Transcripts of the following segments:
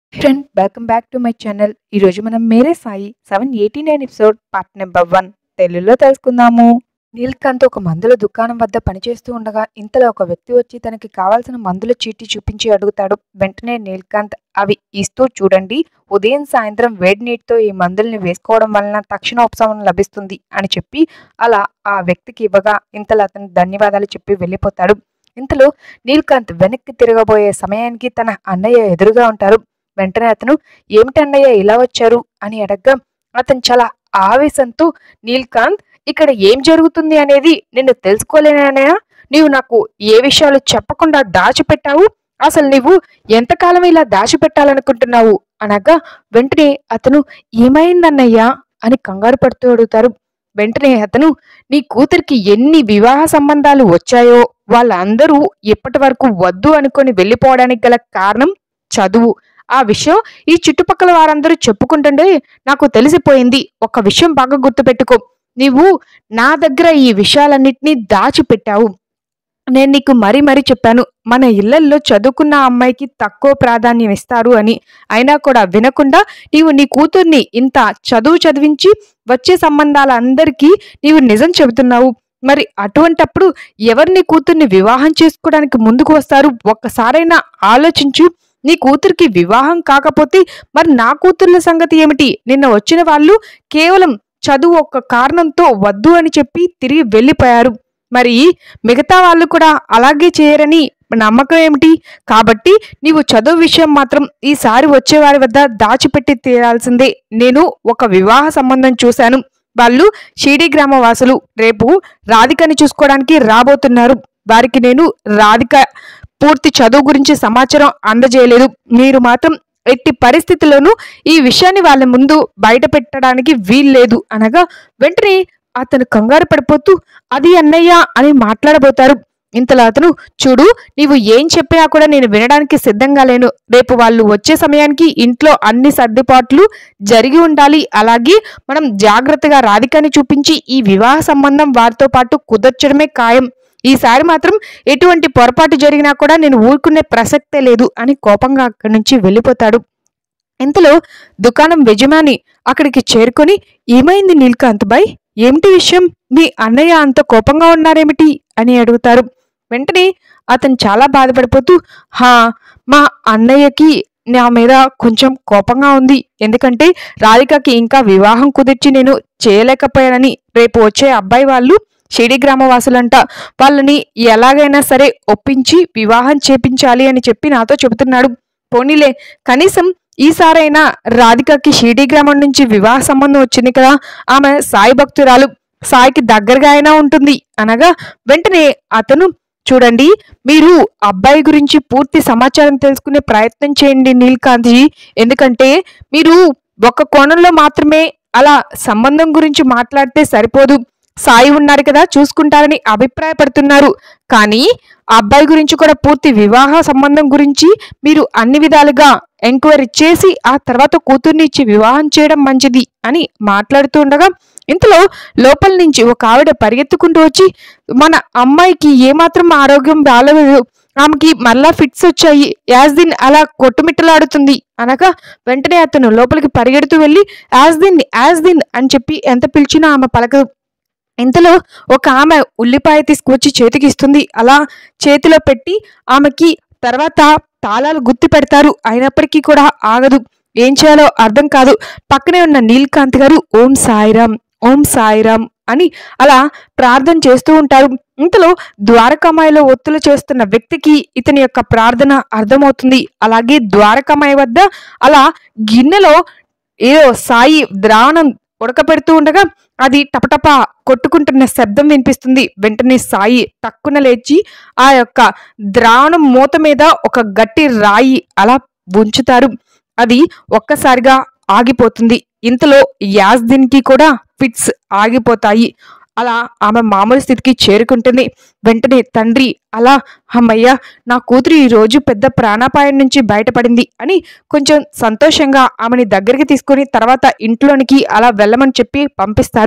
friend welcome back to my channel ఈరోజు మనం Mere Sai seven eighty nine episode part number one తెలుగులో తెలుసుకుందాము నీల్కాంత్ ఒక మందుల దుకాణం వద్ద పనిచేస్తూ ఉండగా ఇంతలో ఒక వ్యక్తి వచ్చి తనకి కావాల్సిన మందుల చీటీ చూపించి అడుగుతాడు వెంటనే నీల్కాంత్ అవి ఇస్తూ చూడండి ఉదయం సాయంత్రం వేడి నీటితో ఈ మందుల్ని వేసుకోవడం వలన తక్షణ ఉపశమనం లభిస్తుంది అని చెప్పి అలా ఆ వ్యక్తికి ఇవ్వగా ఇంతలో అతను ధన్యవాదాలు చెప్పి వెళ్ళిపోతాడు ఇంతలో నీల్కాంత్ వెనక్కి తిరగబోయే సమయానికి తన అన్నయ్య ఎదురుగా ఉంటారు వెంటనే అతను ఏమిటన్నయ్య ఇలా వచ్చారు అని అడగ్గా అతను చాలా ఆవేశంతో నీల్కాంత్ ఇక్కడ ఏం జరుగుతుంది అనేది నిన్ను తెలుసుకోలేనన్నయ్య నీవు నాకు ఏ విషయాలు చెప్పకుండా దాచిపెట్టావు అసలు నీవు ఎంతకాలం ఇలా దాచిపెట్టాలనుకుంటున్నావు అనగా వెంటనే అతను ఏమైందన్నయ్యా అని కంగారు పడుతూ అడుగుతారు వెంటనే అతను నీ కూతురికి ఎన్ని వివాహ సంబంధాలు వచ్చాయో వాళ్ళందరూ ఇప్పటి వరకు వద్దు అనుకొని వెళ్ళిపోవడానికి గల కారణం చదువు ఆ విషయం ఈ చుట్టుపక్కల వారందరూ చెప్పుకుంటుండే నాకు తెలిసిపోయింది ఒక విషయం బాగా గుర్తుపెట్టుకో నీవు నా దగ్గర ఈ విషయాలన్నిటినీ దాచిపెట్టావు నేను నీకు మరీ మరీ చెప్పాను మన ఇళ్లల్లో చదువుకున్న అమ్మాయికి తక్కువ ప్రాధాన్యం ఇస్తారు అని అయినా కూడా వినకుండా నీవు నీ కూతుర్ని ఇంత చదువు చదివించి వచ్చే సంబంధాలందరికీ నీవు నిజం చెబుతున్నావు మరి అటువంటప్పుడు ఎవరు నీ కూతుర్ని వివాహం చేసుకోవడానికి ముందుకు వస్తారు ఒక్కసారైనా ఆలోచించు నీ కూతురికి వివాహం కాకపోతే మరి నా కూతుర్ల సంగతి ఏమిటి నిన్న వచ్చిన వాళ్ళు కేవలం చదువు ఒక్క కారణంతో వద్దు అని చెప్పి తిరిగి వెళ్ళిపోయారు మరి మిగతా వాళ్ళు కూడా అలాగే చేయరని నమ్మకం ఏమిటి కాబట్టి నీవు చదువు విషయం మాత్రం ఈసారి వచ్చేవారి వద్ద దాచిపెట్టి తీరాల్సిందే నేను ఒక వివాహ సంబంధం చూశాను వాళ్ళు షీడీ గ్రామ వాసులు రేపు రాధికని చూసుకోవడానికి రాబోతున్నారు వారికి నేను రాధిక పూర్తి చదువు గురించి సమాచారం అందజేయలేదు మీరు మాత్రం ఎట్టి పరిస్థితుల్లోనూ ఈ విషయాన్ని వాళ్ళ ముందు బయట పెట్టడానికి వీల్లేదు అనగా వెంటనే అతను కంగారు పడిపోతూ అది అన్నయ్య అని మాట్లాడబోతారు ఇంతలో అతను చూడు నీవు ఏం చెప్పినా కూడా నేను వినడానికి సిద్ధంగా లేను రేపు వాళ్ళు వచ్చే సమయానికి ఇంట్లో అన్ని సర్దుబాట్లు జరిగి ఉండాలి అలాగే మనం జాగ్రత్తగా రాధికాని చూపించి ఈ వివాహ సంబంధం వారితో పాటు కుదర్చడమే ఖాయం ఈసారి మాత్రం ఎటువంటి పొరపాటు జరిగినా కూడా నేను ఊరుకునే ప్రసక్తే లేదు అని కోపంగా అక్కడి నుంచి వెళ్ళిపోతాడు ఇంతలో దుకాణం యజమాని అక్కడికి చేరుకొని ఏమైంది నీల్కాంత్ బాయ్ ఏమిటి విషయం మీ అన్నయ్య అంత కోపంగా ఉన్నారేమిటి అని అడుగుతారు వెంటనే అతను చాలా బాధపడిపోతూ హా మా అన్నయ్యకి నా మీద కొంచెం కోపంగా ఉంది ఎందుకంటే రాధికకి ఇంకా వివాహం కుదిర్చి నేను చేయలేకపోయానని రేపు వచ్చే అబ్బాయి వాళ్ళు షిడి గ్రామవాసులంట వాళ్ళని ఎలాగైనా సరే ఒప్పించి వివాహం చేపించాలి అని చెప్పి నాతో చెబుతున్నాడు పోనీలే కనీసం ఈసారైనా రాధికకి షిడి గ్రామం నుంచి వివాహ సంబంధం వచ్చింది కదా ఆమె సాయి భక్తురాలు సాయికి దగ్గరగా అయినా ఉంటుంది అనగా వెంటనే అతను చూడండి మీరు అబ్బాయి గురించి పూర్తి సమాచారం తెలుసుకునే ప్రయత్నం చేయండి నీల్కాంత్జీ ఎందుకంటే మీరు ఒక కోణంలో మాత్రమే అలా సంబంధం గురించి మాట్లాడితే సరిపోదు సాయి ఉన్నారు కదా చూసుకుంటారని అభిప్రాయపడుతున్నారు కానీ ఆ అబ్బాయి గురించి కూడా పూర్తి వివాహ సంబంధం గురించి మీరు అన్ని విధాలుగా ఎంక్వైరీ చేసి ఆ తర్వాత కూతుర్ని ఇచ్చి వివాహం చేయడం మంచిది అని మాట్లాడుతూ ఉండగా ఇంతలో లోపల నుంచి ఒక ఆవిడ పరిగెత్తుకుంటూ వచ్చి మన అమ్మాయికి ఏమాత్రం ఆరోగ్యం బాగలేదు ఆమెకి మళ్ళా ఫిట్స్ వచ్చాయి యాజ్దిన్ అలా కొట్టుమిట్టలాడుతుంది అనగా వెంటనే అతను లోపలికి పరిగెడుతూ వెళ్ళి యాజ్దిన్ యాజ్దిన్ అని చెప్పి ఎంత పిలిచినా ఆమె పలకదు ఇంతలో ఒక ఆమె ఉల్లిపాయ తీసుకువచ్చి చేతికి ఇస్తుంది అలా చేతిలో పెట్టి ఆమెకి తర్వాత తాళాలు గుర్తు పెడతారు అయినప్పటికీ కూడా ఆగదు ఏం చేయాలో అర్థం కాదు పక్కనే ఉన్న నీల్కాంత్ గారు ఓం సాయిరామ్ ఓం సాయిరామ్ అని అలా ప్రార్థన చేస్తూ ఉంటారు ఇంతలో ద్వారకామాయిలో ఒత్తులు చేస్తున్న వ్యక్తికి ఇతని యొక్క ప్రార్థన అర్థమవుతుంది అలాగే ద్వారకామాయి వద్ద అలా గిన్నెలో ఏదో సాయి ద్రావణం ఉడకపెడుతూ ఉండగా అది టపటప కొట్టుకుంటున్న శబ్దం వినిపిస్తుంది వెంటనే సాయి టక్కున లేచి ఆ యొక్క ద్రావణం మూత మీద ఒక గట్టి రాయి అలా ఉంచుతారు అది ఒక్కసారిగా ఆగిపోతుంది ఇంతలో యాజ్దిన్కి కూడా ఫిట్స్ ఆగిపోతాయి అలా ఆమె మామూలు స్థితికి చేరుకుంటుంది వెంటనే తండ్రి అలా అమ్మయ్య నా కూతురు ఈ రోజు పెద్ద ప్రాణాపాయం నుంచి బయటపడింది అని కొంచెం సంతోషంగా ఆమెని దగ్గరికి తీసుకొని తర్వాత ఇంట్లోనికి అలా వెళ్ళమని చెప్పి పంపిస్తారు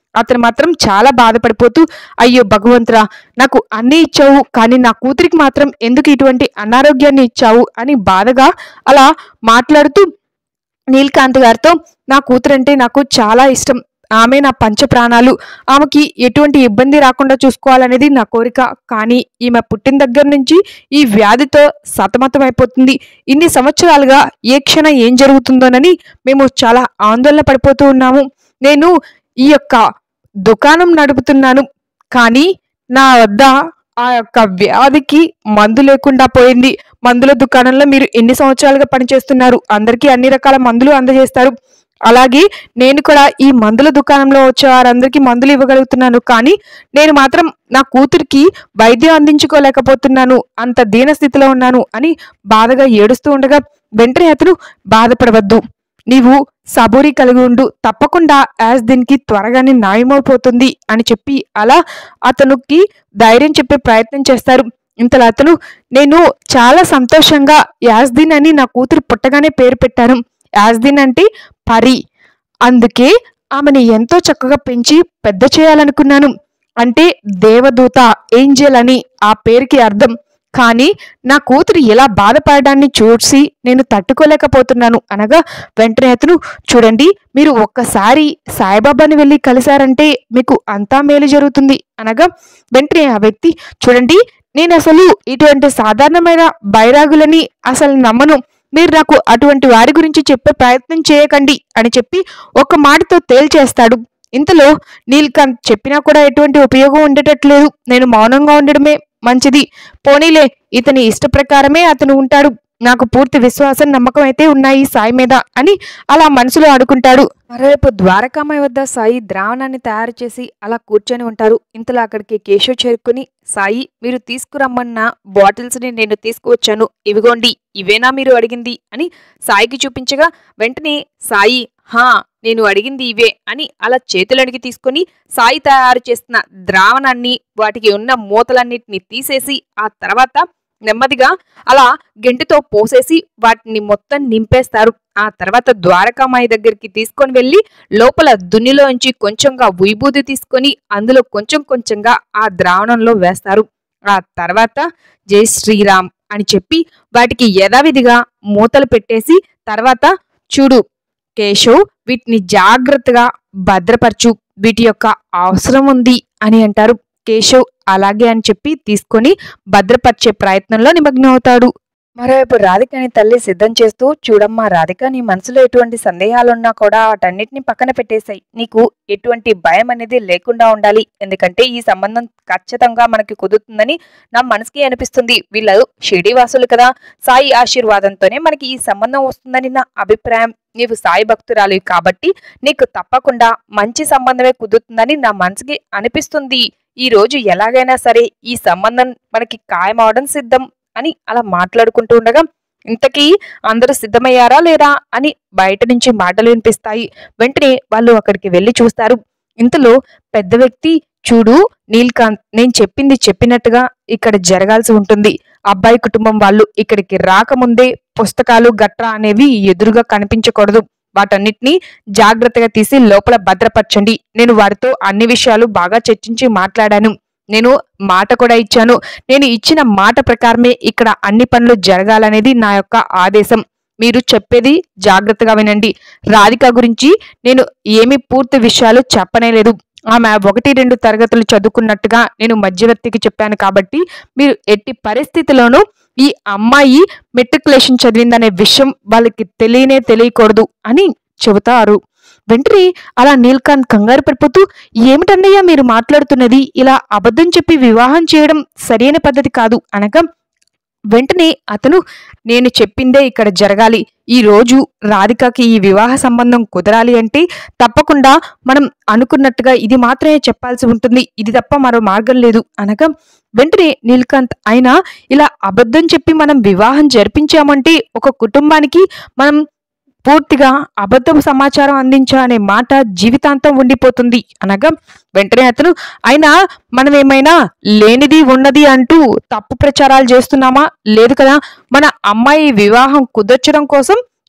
అతను మాత్రం చాలా బాధపడిపోతూ అయ్యో భగవంతురా నాకు అన్నీ ఇచ్చావు కానీ నా కూతురికి మాత్రం ఎందుకు ఇటువంటి అనారోగ్యాన్ని ఇచ్చావు అని బాధగా అలా మాట్లాడుతూ నీలకాంత్ గారితో నా కూతురంటే నాకు చాలా ఇష్టం ఆమె నా పంచ ప్రాణాలు ఆమెకి ఎటువంటి ఇబ్బంది రాకుండా చూసుకోవాలనేది నా కోరిక కానీ ఈమె పుట్టిన దగ్గర నుంచి ఈ వ్యాధితో సతమతం అయిపోతుంది ఇన్ని సంవత్సరాలుగా ఏ క్షణం ఏం జరుగుతుందోనని మేము చాలా ఆందోళన పడిపోతూ ఉన్నాము నేను ఈ యొక్క దుకాణం నడుపుతున్నాను కానీ నా వద్ద ఆ యొక్క వ్యాధికి మందు లేకుండా పోయింది మందుల దుకాణంలో మీరు ఎన్ని సంవత్సరాలుగా పనిచేస్తున్నారు అందరికీ అన్ని రకాల మందులు అందజేస్తారు అలాగే నేను కూడా ఈ మందుల దుకాణంలో వచ్చే వారందరికీ మందులు ఇవ్వగలుగుతున్నాను కానీ నేను మాత్రం నా కూతురికి వైద్యం అందించుకోలేకపోతున్నాను అంత దీన స్థితిలో ఉన్నాను అని బాధగా ఏడుస్తూ ఉండగా వెంటనే అతను బాధపడవద్దు నీవు సబూరి కలిగి ఉండు తప్పకుండా యాజ్ దీనికి త్వరగానే న్యాయమైపోతుంది అని చెప్పి అలా అతనికి ధైర్యం చెప్పే ప్రయత్నం చేస్తారు ఇంతలో అతను నేను చాలా సంతోషంగా యాజ్దీన్ అని నా కూతురు పుట్టగానే పేరు పెట్టాను యాజ్దీన్ అంటే పరి అందుకే ఆమెను ఎంతో చక్కగా పెంచి పెద్ద చేయాలనుకున్నాను అంటే దేవదూత ఏంజెల్ అని ఆ పేరుకి అర్థం కానీ నా కూతురు ఎలా బాధపడడాన్ని చూసి నేను తట్టుకోలేకపోతున్నాను అనగా వెంటనే అతను చూడండి మీరు ఒక్కసారి సాయిబాబాని వెళ్ళి కలిశారంటే మీకు అంతా మేలు జరుగుతుంది అనగా వెంటనే ఆ వ్యక్తి చూడండి నేను అసలు ఇటువంటి సాధారణమైన బైరాగులని అసలు నమ్మను మీరు నాకు అటువంటి వారి గురించి చెప్పే ప్రయత్నం చేయకండి అని చెప్పి ఒక మాటతో తేల్చేస్తాడు ఇంతలో నీల్కాంత్ చెప్పినా కూడా ఎటువంటి ఉపయోగం ఉండేటట్లేదు నేను మౌనంగా ఉండడమే మంచిది పోనీలే ఇతని ఇష్ట ప్రకారమే అతను ఉంటాడు నాకు పూర్తి విశ్వాసం నమ్మకం అయితే ఉన్నాయి సాయి మీద అని అలా మనసులో అనుకుంటాడు మరోవైపు ద్వారకామాయి వద్ద సాయి ద్రావణాన్ని తయారు చేసి అలా కూర్చొని ఉంటారు ఇంతలో అక్కడికి కేశవ్ చేరుకుని సాయి మీరు తీసుకురమ్మన్న బాటిల్స్ ని నేను తీసుకువచ్చాను ఇవిగోండి ఇవేనా మీరు అడిగింది అని సాయికి చూపించగా వెంటనే సాయి హా నేను అడిగింది ఇవే అని అలా చేతులడిగి తీసుకొని సాయి తయారు చేసిన ద్రావణాన్ని వాటికి ఉన్న మూతలన్నిటిని తీసేసి ఆ తర్వాత నెమ్మదిగా అలా గెంటితో పోసేసి వాటిని మొత్తం నింపేస్తారు ఆ తర్వాత ద్వారకామాయి దగ్గరికి తీసుకొని వెళ్ళి లోపల దున్నిలోంచి కొంచెంగా విభూది తీసుకొని అందులో కొంచెం కొంచెంగా ఆ ద్రావణంలో వేస్తారు ఆ తర్వాత జై శ్రీరామ్ అని చెప్పి వాటికి యథావిధిగా మూతలు పెట్టేసి తర్వాత చూడు కేశవ్ వీటిని జాగ్రత్తగా భద్రపరచు వీటి యొక్క అవసరం ఉంది అని అంటారు కేశవ్ అలాగే అని చెప్పి తీసుకొని భద్రపరిచే ప్రయత్నంలో నిమగ్నం అవుతాడు మరోవైపు రాధికని తల్లి సిద్ధం చేస్తూ చూడమ్మా రాధిక నీ మనసులో ఎటువంటి సందేహాలున్నా కూడా వాటన్నిటిని పక్కన పెట్టేశాయి నీకు ఎటువంటి భయం అనేది లేకుండా ఉండాలి ఎందుకంటే ఈ సంబంధం ఖచ్చితంగా మనకి కుదురుతుందని నా మనసుకి అనిపిస్తుంది వీళ్ళు షిరిడివాసులు కదా సాయి ఆశీర్వాదంతోనే మనకి ఈ సంబంధం వస్తుందని నా అభిప్రాయం నీవు సాయి భక్తురాలివి కాబట్టి నీకు తప్పకుండా మంచి సంబంధమే కుదురుతుందని నా మనసుకి అనిపిస్తుంది ఈ రోజు ఎలాగైనా సరే ఈ సంబంధం మనకి ఖాయమవడం సిద్ధం అని అలా మాట్లాడుకుంటూ ఉండగా ఇంతకీ అందరూ సిద్ధమయ్యారా లేరా అని బయట నుంచి మాటలు వినిపిస్తాయి వెంటనే వాళ్ళు అక్కడికి వెళ్ళి చూస్తారు ఇంతలో పెద్ద వ్యక్తి చూడు నీల్కాంత్ నేను చెప్పింది చెప్పినట్టుగా ఇక్కడ జరగాల్సి ఉంటుంది అబ్బాయి కుటుంబం వాళ్ళు ఇక్కడికి రాకముందే పుస్తకాలు గట్రా అనేవి ఎదురుగా కనిపించకూడదు వాటన్నిటిని జాగ్రత్తగా తీసి లోపల భద్రపరచండి నేను వారితో అన్ని విషయాలు బాగా చర్చించి మాట్లాడాను నేను మాట కూడా ఇచ్చాను నేను ఇచ్చిన మాట ప్రకారమే ఇక్కడ అన్ని పనులు జరగాలనేది నా యొక్క ఆదేశం మీరు చెప్పేది జాగ్రత్తగా వినండి రాధిక గురించి నేను ఏమీ పూర్తి విషయాలు చెప్పనే లేదు ఆమె ఒకటి రెండు తరగతులు చదువుకున్నట్టుగా నేను మధ్యవర్తికి చెప్పాను కాబట్టి మీరు ఎట్టి పరిస్థితిలోనూ ఈ అమ్మాయి మెట్రికులేషన్ చదివిందనే విషయం వాళ్ళకి తెలియనే తెలియకూడదు అని చెబుతారు వెంటనే అలా నీల్కాంత్ కంగారు పడిపోతూ ఏమిటన్నయ్యా మీరు మాట్లాడుతున్నది ఇలా అబద్ధం చెప్పి వివాహం చేయడం సరైన పద్ధతి కాదు అనగా వెంటనే అతను నేను చెప్పిందే ఇక్కడ జరగాలి ఈ రోజు రాధికకి ఈ వివాహ సంబంధం కుదరాలి అంటే తప్పకుండా మనం అనుకున్నట్టుగా ఇది మాత్రమే చెప్పాల్సి ఉంటుంది ఇది తప్ప మరో మార్గం లేదు అనగా వెంటనే నీల్కాంత్ అయినా ఇలా అబద్ధం చెప్పి మనం వివాహం జరిపించామంటే ఒక కుటుంబానికి మనం పూర్తిగా అబద్ధం సమాచారం అందించా అనే మాట జీవితాంతం ఉండిపోతుంది అనగా వెంటనే అతను అయినా మనం ఏమైనా లేనిది ఉన్నది అంటూ తప్పు ప్రచారాలు చేస్తున్నామా లేదు కదా మన అమ్మాయి వివాహం కుదర్చడం కోసం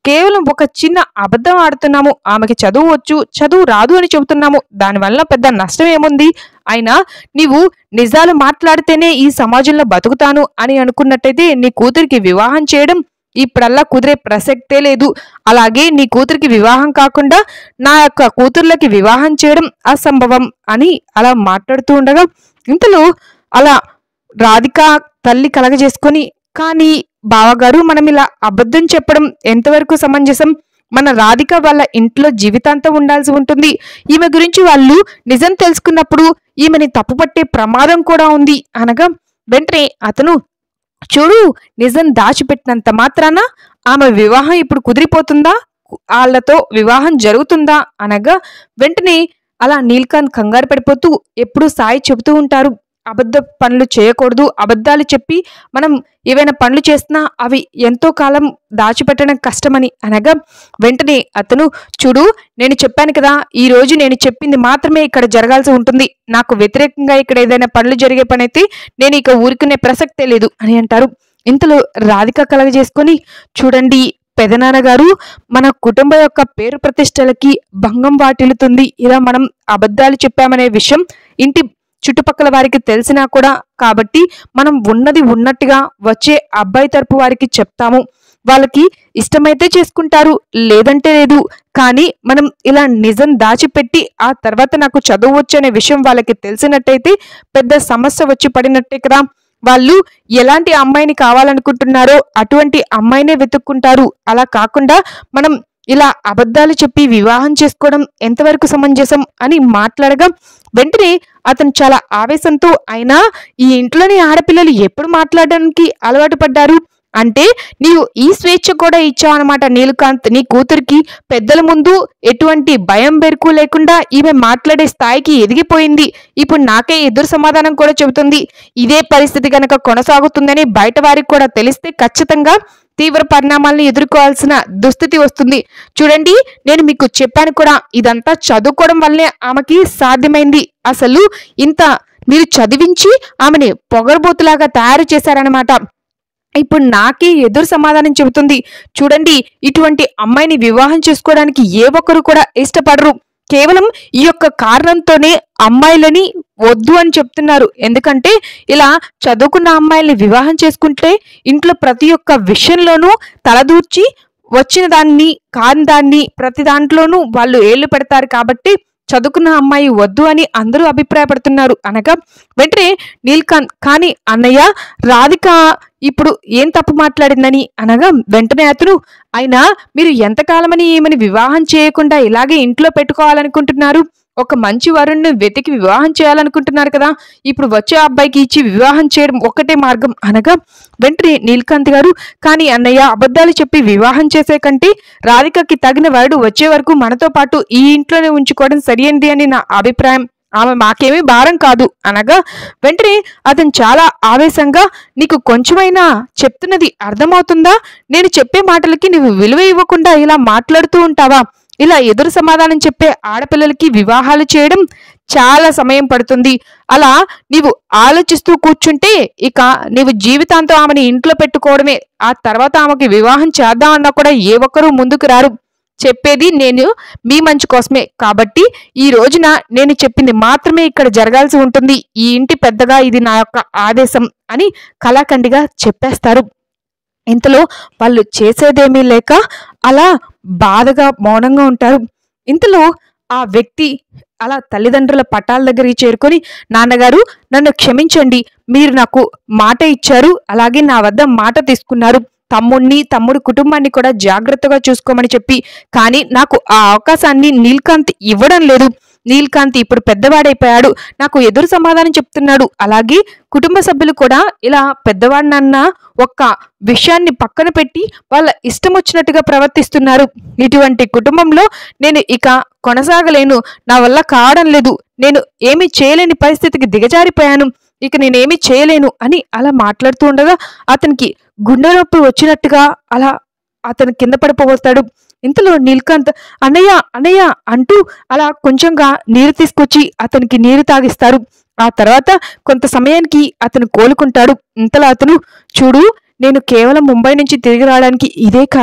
కేవలం ఒక చిన్న అబద్ధం ఆడుతున్నాము ఆమెకి చదువు వచ్చు చదువు రాదు అని చెబుతున్నాము దానివల్ల పెద్ద నష్టం ఏముంది అయినా నీవు నిజాలు మాట్లాడితేనే ఈ సమాజంలో బతుకుతాను అని అనుకున్నట్టయితే నీ కూతురికి వివాహం చేయడం ఇప్పుడల్లా కుదిరే ప్రసక్తే లేదు అలాగే నీ కూతురికి వివాహం కాకుండా నా యొక్క కూతుర్లకి వివాహం చేయడం అసంభవం అని అలా మాట్లాడుతూ ఉండగా ఇంతలో అలా రాధిక తల్లి కలగజేసుకొని కానీ బావగారు మనం ఇలా అబద్ధం చెప్పడం ఎంతవరకు సమంజసం మన రాధిక వాళ్ళ ఇంట్లో జీవితాంతం ఉండాల్సి ఉంటుంది ఈమె గురించి వాళ్ళు నిజం తెలుసుకున్నప్పుడు ఈమెని తప్పుపట్టే ప్రమాదం కూడా ఉంది అనగా వెంటనే అతను చూడు నిజం దాచిపెట్టినంత మాత్రాన ఆమె వివాహం ఇప్పుడు కుదిరిపోతుందా వాళ్ళతో వివాహం జరుగుతుందా అనగా వెంటనే అలా నీల్కాంత్ కంగారు పడిపోతూ ఎప్పుడు సాయి చెబుతూ ఉంటారు అబద్ధ పనులు చేయకూడదు అబద్ధాలు చెప్పి మనం ఏవైనా పనులు చేసినా అవి ఎంతో కాలం దాచిపెట్టడం కష్టమని అనగా వెంటనే అతను చూడు నేను చెప్పాను కదా ఈ రోజు నేను చెప్పింది మాత్రమే ఇక్కడ జరగాల్సి ఉంటుంది నాకు వ్యతిరేకంగా ఇక్కడ ఏదైనా పనులు జరిగే పని అయితే నేను ఇక ఊరుకునే ప్రసక్తే లేదు అని అంటారు ఇంతలో రాధిక కలగజేసుకొని చూడండి పెదనాన్న గారు మన కుటుంబ యొక్క పేరు ప్రతిష్టలకి భంగం వాటిల్లుతుంది ఇలా మనం అబద్ధాలు చెప్పామనే విషయం ఇంటి చుట్టుపక్కల వారికి తెలిసినా కూడా కాబట్టి మనం ఉన్నది ఉన్నట్టుగా వచ్చే అబ్బాయి తరపు వారికి చెప్తాము వాళ్ళకి ఇష్టమైతే చేసుకుంటారు లేదంటే లేదు కానీ మనం ఇలా నిజం దాచిపెట్టి ఆ తర్వాత నాకు చదువు వచ్చు అనే విషయం వాళ్ళకి తెలిసినట్టయితే పెద్ద సమస్య వచ్చి పడినట్టే కదా వాళ్ళు ఎలాంటి అమ్మాయిని కావాలనుకుంటున్నారో అటువంటి అమ్మాయినే వెతుక్కుంటారు అలా కాకుండా మనం ఇలా అబద్ధాలు చెప్పి వివాహం చేసుకోవడం ఎంతవరకు సమంజసం అని మాట్లాడగా వెంటనే అతను చాలా ఆవేశంతో అయినా ఈ ఇంట్లోని ఆడపిల్లలు ఎప్పుడు మాట్లాడడానికి అలవాటు పడ్డారు అంటే నీవు ఈ స్వేచ్ఛ కూడా ఇచ్చావు అనమాట నీలకాంత్ నీ కూతురికి పెద్దల ముందు ఎటువంటి భయం బెరుకు లేకుండా ఈమె మాట్లాడే స్థాయికి ఎదిగిపోయింది ఇప్పుడు నాకే ఎదురు సమాధానం కూడా చెబుతుంది ఇదే పరిస్థితి గనక కొనసాగుతుందని బయట వారికి కూడా తెలిస్తే ఖచ్చితంగా తీవ్ర పరిణామాలను ఎదుర్కోవాల్సిన దుస్థితి వస్తుంది చూడండి నేను మీకు చెప్పాను కూడా ఇదంతా చదువుకోవడం వల్లే ఆమెకి సాధ్యమైంది అసలు ఇంత మీరు చదివించి ఆమెని పొగరబోతులాగా తయారు చేశారనమాట ఇప్పుడు నాకే ఎదురు సమాధానం చెబుతుంది చూడండి ఇటువంటి అమ్మాయిని వివాహం చేసుకోవడానికి ఏ ఒక్కరు కూడా ఇష్టపడరు కేవలం ఈ యొక్క కారణంతోనే అమ్మాయిలని వద్దు అని చెప్తున్నారు ఎందుకంటే ఇలా చదువుకున్న అమ్మాయిల్ని వివాహం చేసుకుంటే ఇంట్లో ప్రతి ఒక్క విషయంలోనూ తలదూర్చి వచ్చిన దాన్ని కాని దాన్ని ప్రతి దాంట్లోనూ వాళ్ళు ఏళ్లు పెడతారు కాబట్టి చదువుకున్న అమ్మాయి వద్దు అని అందరూ అభిప్రాయపడుతున్నారు అనగా వెంటనే నీల్కాంత్ కానీ అన్నయ్య రాధిక ఇప్పుడు ఏం తప్పు మాట్లాడిందని అనగా వెంటనే అతను అయినా మీరు ఎంతకాలమని ఈమెని వివాహం చేయకుండా ఇలాగే ఇంట్లో పెట్టుకోవాలనుకుంటున్నారు ఒక మంచి వరుణ్ణి వెతికి వివాహం చేయాలనుకుంటున్నారు కదా ఇప్పుడు వచ్చే అబ్బాయికి ఇచ్చి వివాహం చేయడం ఒక్కటే మార్గం అనగా వెంటనే నీలకాంత్ గారు కానీ అన్నయ్య అబద్ధాలు చెప్పి వివాహం చేసే కంటే రాధికకి తగిన వరుడు వచ్చే వరకు మనతో పాటు ఈ ఇంట్లోనే ఉంచుకోవడం సరియైనది అని నా అభిప్రాయం ఆమె మాకేమీ భారం కాదు అనగా వెంటనే అతను చాలా ఆవేశంగా నీకు కొంచెమైనా చెప్తున్నది అర్థమవుతుందా నేను చెప్పే మాటలకి నువ్వు విలువ ఇవ్వకుండా ఇలా మాట్లాడుతూ ఉంటావా ఇలా ఎదురు సమాధానం చెప్పే ఆడపిల్లలకి వివాహాలు చేయడం చాలా సమయం పడుతుంది అలా నీవు ఆలోచిస్తూ కూర్చుంటే ఇక నీవు జీవితాంతం ఆమెని ఇంట్లో పెట్టుకోవడమే ఆ తర్వాత ఆమెకి వివాహం చేద్దామన్నా కూడా ఏ ఒక్కరూ ముందుకు రారు చెప్పేది నేను మీ మంచి కోసమే కాబట్టి ఈ రోజున నేను చెప్పింది మాత్రమే ఇక్కడ జరగాల్సి ఉంటుంది ఈ ఇంటి పెద్దగా ఇది నా యొక్క ఆదేశం అని కళాఖండిగా చెప్పేస్తారు ఇంతలో వాళ్ళు చేసేదేమీ లేక అలా బాధగా మౌనంగా ఉంటారు ఇంతలో ఆ వ్యక్తి అలా తల్లిదండ్రుల పటాల దగ్గరికి చేరుకొని నాన్నగారు నన్ను క్షమించండి మీరు నాకు మాట ఇచ్చారు అలాగే నా వద్ద మాట తీసుకున్నారు తమ్ముణ్ణి తమ్ముడి కుటుంబాన్ని కూడా జాగ్రత్తగా చూసుకోమని చెప్పి కానీ నాకు ఆ అవకాశాన్ని నీల్కాంత్ ఇవ్వడం లేదు నీల్కాంత్ ఇప్పుడు పెద్దవాడైపోయాడు నాకు ఎదురు సమాధానం చెప్తున్నాడు అలాగే కుటుంబ సభ్యులు కూడా ఇలా పెద్దవాడినన్న ఒక్క విషయాన్ని పక్కన పెట్టి వాళ్ళ ఇష్టం వచ్చినట్టుగా ప్రవర్తిస్తున్నారు ఇటువంటి కుటుంబంలో నేను ఇక కొనసాగలేను నా వల్ల కావడం లేదు నేను ఏమీ చేయలేని పరిస్థితికి దిగజారిపోయాను ఇక నేనేమీ చేయలేను అని అలా మాట్లాడుతూ ఉండగా అతనికి గుండె నొప్పి వచ్చినట్టుగా అలా అతను కింద పడిపోతాడు ఇంతలో నీల్కాంత్ అన్నయ్య అన్నయ్య అంటూ అలా కొంచెంగా నీరు తీసుకొచ్చి అతనికి నీరు తాగిస్తారు ఆ తర్వాత కొంత సమయానికి అతను కోలుకుంటాడు ఇంతలో అతను చూడు నేను కేవలం ముంబై నుంచి తిరిగి రావడానికి ఇదే కారణం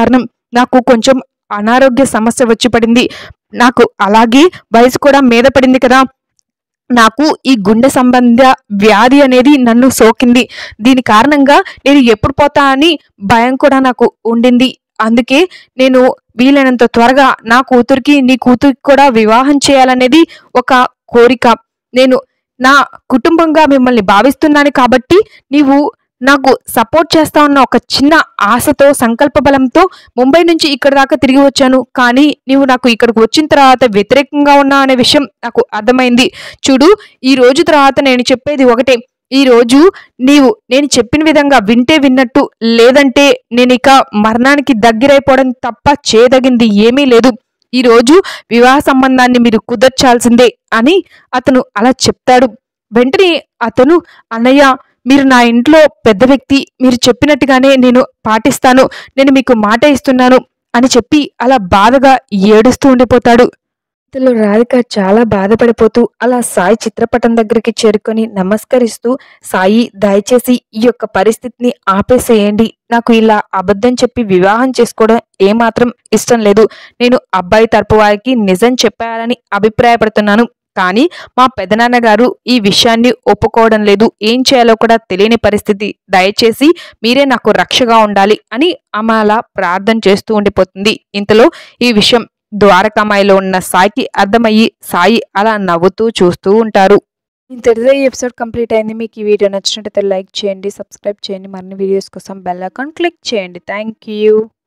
నాకు కొంచెం అనారోగ్య సమస్య వచ్చి పడింది నాకు అలాగే వయసు కూడా మీద పడింది కదా నాకు ఈ గుండె సంబంధ వ్యాధి అనేది నన్ను సోకింది దీని కారణంగా నేను ఎప్పుడు పోతా అని భయం కూడా నాకు ఉండింది అందుకే నేను వీలైనంత త్వరగా నా కూతురికి నీ కూతురికి కూడా వివాహం చేయాలనేది ఒక కోరిక నేను నా కుటుంబంగా మిమ్మల్ని భావిస్తున్నాను కాబట్టి నీవు నాకు సపోర్ట్ చేస్తా ఉన్న ఒక చిన్న ఆశతో సంకల్ప బలంతో ముంబై నుంచి ఇక్కడ దాకా తిరిగి వచ్చాను కానీ నీవు నాకు ఇక్కడికి వచ్చిన తర్వాత వ్యతిరేకంగా ఉన్నా అనే విషయం నాకు అర్థమైంది చూడు ఈ రోజు తర్వాత నేను చెప్పేది ఒకటే ఈ రోజు నీవు నేను చెప్పిన విధంగా వింటే విన్నట్టు లేదంటే నేను ఇక మరణానికి దగ్గరైపోవడం తప్ప చేయదగింది ఏమీ లేదు ఈ రోజు వివాహ సంబంధాన్ని మీరు కుదర్చాల్సిందే అని అతను అలా చెప్తాడు వెంటనే అతను అన్నయ్య మీరు నా ఇంట్లో పెద్ద వ్యక్తి మీరు చెప్పినట్టుగానే నేను పాటిస్తాను నేను మీకు మాట ఇస్తున్నాను అని చెప్పి అలా బాధగా ఏడుస్తూ ఉండిపోతాడు ఇంతలో రాధిక చాలా బాధపడిపోతూ అలా సాయి చిత్రపటం దగ్గరికి చేరుకొని నమస్కరిస్తూ సాయి దయచేసి ఈ యొక్క పరిస్థితిని ఆపేసేయండి నాకు ఇలా అబద్ధం చెప్పి వివాహం చేసుకోవడం ఏమాత్రం ఇష్టం లేదు నేను అబ్బాయి తరపు వారికి నిజం చెప్పాలని అభిప్రాయపడుతున్నాను కానీ మా పెదనాన్నగారు ఈ విషయాన్ని ఒప్పుకోవడం లేదు ఏం చేయాలో కూడా తెలియని పరిస్థితి దయచేసి మీరే నాకు రక్షగా ఉండాలి అని ఆమె అలా ప్రార్థన చేస్తూ ఉండిపోతుంది ఇంతలో ఈ విషయం ద్వారకామాయిలో ఉన్న సాయికి అర్థమయ్యి సాయి అలా నవ్వుతూ చూస్తూ ఉంటారు ఇంతటితో ఈ ఎపిసోడ్ కంప్లీట్ అయింది మీకు ఈ వీడియో నచ్చినట్టయితే లైక్ చేయండి సబ్స్క్రైబ్ చేయండి మరిన్ని వీడియోస్ కోసం బెల్ ఐకాన్ క్లిక్ చేయండి థ్యాంక్ యూ